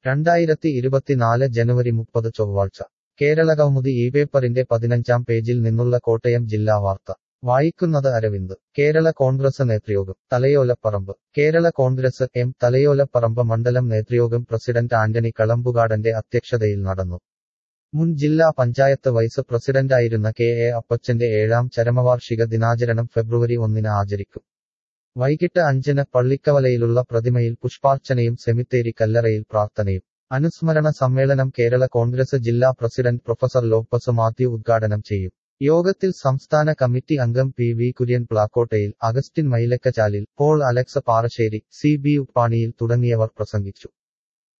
രണ്ടായിരത്തി ഇരുപത്തിനാല് ജനുവരി മുപ്പത് ചൊവ്വാഴ്ച കേരള കൗമുദി ഈ പേപ്പറിന്റെ പതിനഞ്ചാം പേജിൽ നിന്നുള്ള കോട്ടയം ജില്ലാ വാർത്ത വായിക്കുന്നത് അരവിന്ദ് കേരള കോൺഗ്രസ് നേതൃയോഗം തലയോലപ്പറമ്പ് കേരള കോൺഗ്രസ് എം തലയോലപ്പറമ്പ് മണ്ഡലം നേതൃയോഗം പ്രസിഡന്റ് ആന്റണി കളമ്പുകാടന്റെ അധ്യക്ഷതയിൽ നടന്നു മുൻ ജില്ലാ പഞ്ചായത്ത് വൈസ് പ്രസിഡന്റായിരുന്ന കെ എ അപ്പച്ചന്റെ ഏഴാം ചരമവാർഷിക ദിനാചരണം ഫെബ്രുവരി ഒന്നിന് ആചരിക്കും വൈകിട്ട് അഞ്ചിന് പള്ളിക്കവലയിലുള്ള പ്രതിമയിൽ പുഷ്പാർച്ചനയും സെമിത്തേരി കല്ലറയിൽ പ്രാർത്ഥനയും അനുസ്മരണ സമ്മേളനം കേരള കോൺഗ്രസ് ജില്ലാ പ്രസിഡന്റ് പ്രൊഫസർ ലോപ്പസ് മാത്യു ഉദ്ഘാടനം ചെയ്യും യോഗത്തിൽ സംസ്ഥാന കമ്മിറ്റി അംഗം P V Kurian Plakkottayil Augustine Mylakkachalil Paul Alex Parassery C B Uppaniyil തുടങ്ങിയവർ പ്രസംഗിച്ചു